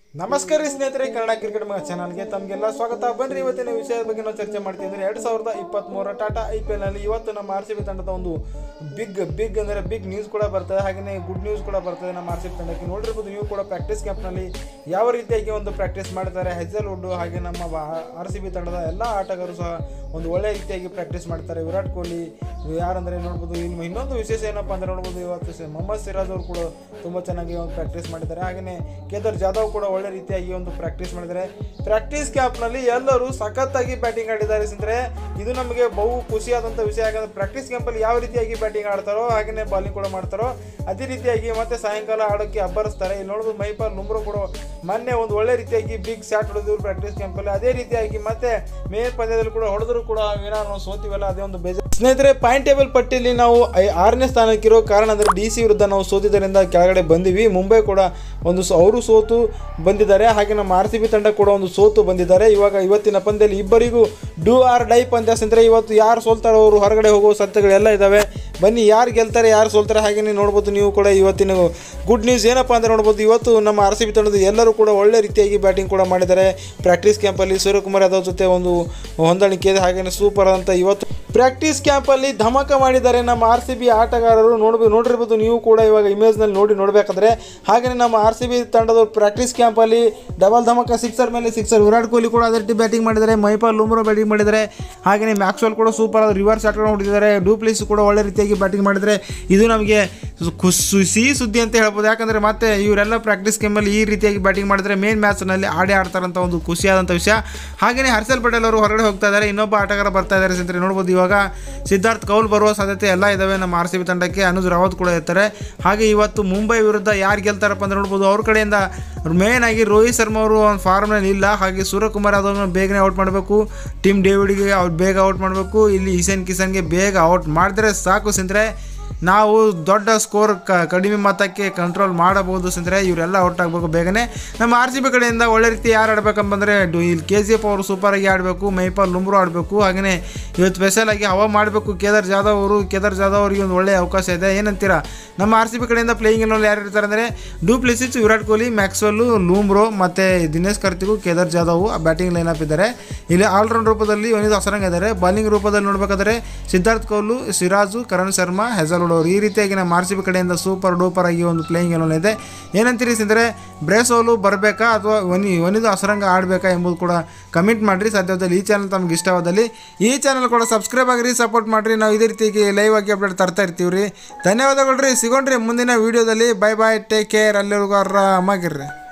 ನಮಸ್ಕಾರ ರೀ ಸ್ನೇಹಿತರೆ ಕನ್ನಡ ಕ್ರಿಕೆಟ್ ಮಗ ಚಾನಲ್ಗೆ ತಮಗೆಲ್ಲ ಸ್ವಾಗತ ಬನ್ರಿ ಇವತ್ತಿನ ವಿಷಯದ ಬಗ್ಗೆ ನಾವು ಚರ್ಚೆ ಮಾಡ್ತೀವಿ ಅಂದರೆ ಎರಡು ಸಾವಿರದ ಇಪ್ಪತ್ತ್ಮೂರರ ಟಾಟಾ ಐ ಪಿ ಎಲ್ನಲ್ಲಿ ಇವತ್ತು ನಮ್ಮ ಆರ್ ಸಿ ಬಿ ತಂಡದ ಒಂದು ಬಿಗ್ ಬಿಗ್ ಅಂದರೆ ಬಿಗ್ ನ್ಯೂಸ್ ಕೂಡ ಬರ್ತದೆ ಹಾಗೆಯೇ ಗುಡ್ ನ್ಯೂಸ್ ಕೂಡ ಬರ್ತದೆ ನಮ್ಮ ಆರ್ ಸಿ ಬಿ ತಂಡಕ್ಕೆ ನೋಡಿರ್ಬೋದು ನೀವು ಕೂಡ ಪ್ರಾಕ್ಟೀಸ್ ಕ್ಯಾಂಪ್ನಲ್ಲಿ ಯಾವ ರೀತಿಯಾಗಿ ಒಂದು ಪ್ರಾಕ್ಟೀಸ್ ಮಾಡ್ತಾರೆ ಹೆಜಲ್ ವುಡ್ ಹಾಗೆ ನಮ್ಮ ಆರ್ ಸಿ ಬಿ ತಂಡದ ಎಲ್ಲ ಆಟಗಾರರು ಸಹ ಒಂದು ಒಳ್ಳೆ ರೀತಿಯಾಗಿ ಪ್ರಾಕ್ಟೀಸ್ ಮಾಡ್ತಾರೆ ವಿರಾಟ್ ಕೊಹ್ಲಿ ಯಾರಂದರೆ ನೋಡ್ಬೋದು ಇನ್ನು ಇನ್ನೊಂದು ವಿಶೇಷ ಏನಪ್ಪ ಅಂದರೆ ನೋಡ್ಬೋದು ಇವತ್ತು ಸ- ಮೊಹಮ್ಮದ್ ಸಿರಾಜ್ ಅವರು ಕೂಡ ತುಂಬ ಚೆನ್ನಾಗಿ ಒಂದು ಪ್ರಾಕ್ಟೀಸ್ ಮಾಡಿದ್ದಾರೆ ಹಾಗೆಯೇ ಕೇದಾರ್ ಜಾಧವ್ ಕೂಡ ಒಳ್ಳೆ ರೀತಿಯಾಗಿ ಒಂದು ಪ್ರಾಕ್ಟೀಸ್ ಮಾಡಿದ್ದಾರೆ ಪ್ರಾಕ್ಟೀಸ್ ಕ್ಯಾಂಪ್ನಲ್ಲಿ ಎಲ್ಲರೂ ಸಖತ್ತಾಗಿ ಬ್ಯಾಟಿಂಗ್ ಆಡಿದ್ದಾರೆ ಅಂದರೆ ಇದು ನಮಗೆ ಬಹು ಖುಷಿಯಾದಂಥ ವಿಷಯ ಯಾಕಂದರೆ ಪ್ರಾಕ್ಟೀಸ್ ಕ್ಯಾಂಪಲ್ಲಿ ಯಾವ ರೀತಿಯಾಗಿ ಬ್ಯಾಟಿಂಗ್ ಆಡ್ತಾರೋ ಹಾಗೆಯೇ ಬಾಲಿಂಗ್ ಕೂಡ ಮಾಡ್ತಾರೋ ಅದೇ ರೀತಿಯಾಗಿ ಮತ್ತೆ ಸಾಯಂಕಾಲ ಆಡೋಕ್ಕೆ ಅಬ್ಬರಿಸ್ತಾರೆ ಇಲ್ಲಿ ನೋಡ್ಬೋದು ಮೈಪಾಲ್ ಲುಮ್ರೋ ಕೂಡ ಮೊನ್ನೆ ಒಂದು ಒಳ್ಳೆ ರೀತಿಯಾಗಿ ಬಿಗ್ ಶಾಟ್ ಹೊಡೆದಿದ್ರು ಪ್ರಾಕ್ಟೀಸ್ ಕ್ಯಾಂಪಲ್ಲಿ ಅದೇ ರೀತಿಯಾಗಿ ಮತ್ತೆ ಮೇನ್ ಪಂದ್ಯದಲ್ಲಿ ಕೂಡ ಹೊಡೆದ್ರು ಕೂಡ ಏನೋ ನಾವು ಸೋತಿವಲ್ಲ ಅದೇ ಒಂದು ಬೇಜಾರು ಸ್ನೇಹಿತರೆ ಪಾಯಿಂಟ್ ಟೇಬಲ್ ಪಟ್ಟಿಯಲ್ಲಿ ನಾವು ಐ- ಆರನೇ ಸ್ಥಾನಕ್ಕಿರೋ ಕಾರಣ ಅಂದರೆ ಡಿ ಸಿ ವಿರುದ್ಧ ನಾವು ಸೋತಿದ್ದರಿಂದ ಕೆಳಗಡೆ ಬಂದಿವಿ ಮುಂಬೈ ಕೂಡ ಒಂದು ಸೋ- ಅವರು ಸೋತು ಬಂದಿದ್ದಾರೆ ಹಾಗೆ ನಮ್ಮ ಆರ್ ಸಿ ಬಿ ತಂಡ ಕೂಡ ಒಂದು ಸೋತು ಬಂದಿದ್ದಾರೆ ಇವಾಗ ಇವತ್ತಿನ ಪಂದ್ಯದಲ್ಲಿ ಇಬ್ಬರಿಗೂ ಡೂ ಆರ್ ಡೈ ಪಂದ್ಯ ಸ್ನೇಹಿತರೆ ಇವತ್ತು ಯಾರು ಸೋಲ್ತಾರೋ ಅವರು ಹೊರಗಡೆ ಹೋಗೋ ಸಾಧ್ಯತೆಗಳೆಲ್ಲ ಇದ್ದಾವೆ ಬನ್ನಿ ಯಾರು ಗೆಲ್ತಾರೆ ಯಾರು ಸೋಲ್ತಾರೆ ಹಾಗೆ ನೋಡ್ಬೋದು ನೀವು ಕೂಡ ಇವತ್ತಿನ ಗುಡ್ ನ್ಯೂಸ್ ಏನಪ್ಪ ಅಂದರೆ ನೋಡ್ಬೋದು ಇವತ್ತು ನಮ್ಮ ಆರ್ ಸಿ ಬಿ ತಂಡದ ಎಲ್ಲರೂ ಕೂಡ ಒಳ್ಳೆ ರೀತಿಯಾಗಿ ಬ್ಯಾಟಿಂಗ್ ಕೂಡ ಮಾಡಿದ್ದಾರೆ ಪ್ರಾಕ್ಟೀಸ್ ಕ್ಯಾಂಪಲ್ಲಿ ಸೂರ್ಯಕುಮಾರ್ ಯಾದವ್ ಜೊತೆ ಒಂದು ಹೊಂದಾಣಿಕೆ ಇದೆ ಹಾಗೆಯೇ ಸೂಪರ್ ಅಂತ ಇವತ್ತು ಪ್ರಾಕ್ಟೀಸ್ ಕ್ಯಾಂಪಲ್ಲಿ ಧಮಕ ಮಾಡಿದ್ದಾರೆ ನಮ್ಮ ಆರ್ ಸಿ ಬಿ ಆಟಗಾರರು ನೋಡ್ಬೇಕು ನೋಡಿರ್ಬೋದು ನೀವು ಕೂಡ ಇವಾಗ ಇಮೇಜ್ನಲ್ಲಿ ನೋಡಿ ನೋಡಬೇಕಾದ್ರೆ ಹಾಗೆಯೇ ನಮ್ಮ ಆರ್ ಸಿ ಬಿ ತಂಡದ ಪ್ರಾಕ್ಟೀಸ್ ಕ್ಯಾಂಪಲ್ಲಿ ಡಬಲ್ ಧಮಕ ಸಿಕ್ಸರ್ ಮೇಲೆ ಸಿಕ್ಸರ್ ವಿರಾಟ್ ಕೊಹ್ಲಿ ಕೂಡ ಅದೇ ರೀತಿ ಬ್ಯಾಟಿಂಗ್ ಮಾಡಿದ್ದಾರೆ ಮೈಪಾಲ್ ಲೂಮ್ರೋ ಬ್ಯಾಟಿಂಗ್ ಮಾಡಿದ್ದಾರೆ ಹಾಗೆಯೇ ಮ್ಯಾಕ್ಸ್ವೆಲ್ ಕೂಡ ಸೂಪರ್ ಆದ ರಿವರ್ಸ್ ಶಾಟ್ಗಳನ್ನು ಹೊಡೆದಿದ್ದಾರೆ ಡೂಪ್ಲಿಸ್ ಕೂಡ ಒಳ್ಳೆ ರೀತಿಯಾಗಿ ಬ್ಯಾಟಿಂಗ್ ಮಾಡಿದರೆ ಇದು ನಮಗೆ ಖುಷಿ ಸಿಹಿ ಸುದ್ದಿ ಅಂತ ಹೇಳ್ಬೋದು ಯಾಕಂದರೆ ಮತ್ತೆ ಇವರೆಲ್ಲ ಪ್ರಾಕ್ಟೀಸ್ ಗೇಮಲ್ಲಿ ಈ ರೀತಿಯಾಗಿ ಬ್ಯಾಟಿಂಗ್ ಮಾಡಿದರೆ ಮೇನ್ ಮ್ಯಾಚ್ನಲ್ಲಿ ಆಡೇ ಆಡ್ತಾರಂತ ಒಂದು ಖುಷಿಯಾದಂಥ ವಿಷಯ ಹಾಗೆಯೇ ಹರ್ಷಲ್ ಪಟೇಲ್ ಅವರು ಹೊರಗಡೆ ಹೋಗ್ತಾ ಇದ್ದಾರೆ ಇನ್ನೊಬ್ಬ ಆಟಗಾರ ಬರ್ತಾ ಇದ್ದಾರೆ ಸ್ನೇಹಿತರೆ ನೋಡ್ಬೋದು ಇವಾಗ ಸಿದ್ಧಾರ್ಥ್ ಕೌಲ್ ಬರುವ ಸಾಧ್ಯತೆ ಎಲ್ಲ ಇದ್ದಾವೆ ನಮ್ಮ ಆರ್ ಸಿ ಬಿ ತಂಡಕ್ಕೆ ಅನುಜ್ ರಾವತ್ ಕೂಡ ಇರ್ತಾರೆ ಹಾಗೆ ಇವತ್ತು ಮುಂಬೈ ವಿರುದ್ಧ ಯಾರು ಗೆಲ್ತಾರಪ್ಪ ಅಂತ ನೋಡ್ಬೋದು ಅವ್ರ ಕಡೆಯಿಂದ ಮೇನ್ ಆಗಿ ರೋಹಿತ್ ಶರ್ಮಾ ಅವರು ಒಂದು ಫಾರ್ಮ್ನಲ್ಲಿ ಇಲ್ಲ ಹಾಗೆ ಸೂರ್ಯಕುಮಾರ್ ಯಾದವ್ನ ಬೇಗನೆ ಔಟ್ ಮಾಡಬೇಕು ಟೀಮ್ ಡೇವಿಡ್ಗೆ ಅವ್ರು ಬೇಗ ಔಟ್ ಮಾಡಬೇಕು ಇಲ್ಲಿ ಇಶಾನ್ ಕಿಶನ್ಗೆ ಬೇಗ ಔಟ್ ಮಾಡಿದ್ರೆ ಸಾಕು ಸಿಂದ್ರೆ ನಾವು ದೊಡ್ಡ ಸ್ಕೋರ್ ಕ ಕಡಿಮೆ ಮೊತ್ತಕ್ಕೆ ಕಂಟ್ರೋಲ್ ಮಾಡಬಹುದು ಸಿಂದ್ರೆ ಇವರೆಲ್ಲ ಔಟ್ ಆಗಬೇಕು ಬೇಗನೆ ನಮ್ಮ ಆರ್ ಸಿ ಬಿ ಕಡೆಯಿಂದ ಒಳ್ಳೆ ರೀತಿ ಯಾರು ಆಡ್ಬೇಕಂತಂದರೆ ಡು ಇಲ್ಲಿ ಕೆ ಜಿ ಎಫ್ ಅವರು ಸೂಪರಾಗಿ ಆಡಬೇಕು ಮೈಪಾಲ್ ಲುಮ್ರು ಆಡಬೇಕು ಹಾಗೆಯೇ ಇವತ್ತು ಸ್ಪೆಷಲ್ ಆಗಿ ಹವಾ ಮಾಡಬೇಕು ಕೇದಾರ್ ಜಾಧವ್ ಅವರು ಕೇದಾರ್ ಜಾಧವ್ ಅವರಿಗೆ ಒಂದು ಒಳ್ಳೆಯ ಅವಕಾಶ ಇದೆ ಏನಂತೀರಾ ನಮ್ಮ ಆರ್ ಸಿ ಬಿ ಕಡೆಯಿಂದ ಪ್ಲೇಯಿಂಗ್ ಎಲೆವನ್ ಯಾರು ಇರ್ತಾರೆ ಅಂದರೆ ಡೂಪ್ಲಿಸಿಸ್ ವಿರಾಟ್ ಕೊಹ್ಲಿ ಮ್ಯಾಕ್ಸ್ವೆಲ್ಲು ಲೂಮ್ರೋ ಮತ್ತು ದಿನೇಶ್ ಕಾರ್ತಿಕು ಕೇದಾರ್ ಜಾಧವ್ ಬ್ಯಾಟಿಂಗ್ ಲೈನಪ್ ಇದ್ದಾರೆ ಇಲ್ಲಿ ಆಲ್ರೌಂಡ್ ರೂಪದಲ್ಲಿ ವನಿತ್ ಅಸರಂಗ ಇದ್ದಾರೆ ಬಾಲಿಂಗ್ ರೂಪದಲ್ಲಿ ನೋಡಬೇಕಾದ್ರೆ ಸಿದ್ಧಾರ್ಥ್ ಕೌಲು ಸಿರಾಜು ಕರಣ್ ಶರ್ಮಾ ಹೆಜಲ್ವುಡ್ ಅವರು ಈ ರೀತಿಯಾಗಿ ನಮ್ಮ ಆರ್ ಸಿ ಬಿ ಕಡೆಯಿಂದ ಸೂಪರ್ ಡೂಪರ್ ಆಗಿ ಒಂದು ಪ್ಲೇಯಿಂಗ್ ಎಲೆವನ್ ಇದೆ ಏನಂತೀರಿ ಸಿಂದರೆ ಬ್ರೇಸೋಲು ಬರಬೇಕಾ ಅಥವಾ ವನಿ ವನಿದು ಅಸರಂಗ ಆಡಬೇಕಾ ಎಂಬುದು ಕೂಡ ಕಮೆಂಟ್ ಮಾಡಿರಿ ಸಾಧ್ಯವಾದಲ್ಲಿ ಈ ಚಾನಲ್ ತಮ್ಗೆ ಇಷ್ಟವಾದಲ್ಲಿ ಈ ಚಾನಲ್ ಕೂಡ ಸಬ್ಸ್ಕ್ರೈಬ್ ಆಗಿರಿ ಸಪೋರ್ಟ್ ಮಾಡಿರಿ ನಾವು ಇದೇ ರೀತಿಯಾಗಿ ಲೈವ್ ಆಗಿ ಅಪ್ಡೇಟ್ ತರ್ತಾ ಇರ್ತೀವಿ ರೀ ಧನ್ಯವಾದಗಳು ರೀ ಸಿಗೋಣ್ರಿ ಮುಂದಿನ ವೀಡಿಯೋದಲ್ಲಿ ಬೈ ಬಾಯ್ ಟೇಕ್ ಕೇರ್ ಅಲ್ಲಿವರೆಗೂ ಆರಾಮಾಗಿರ್ರಿ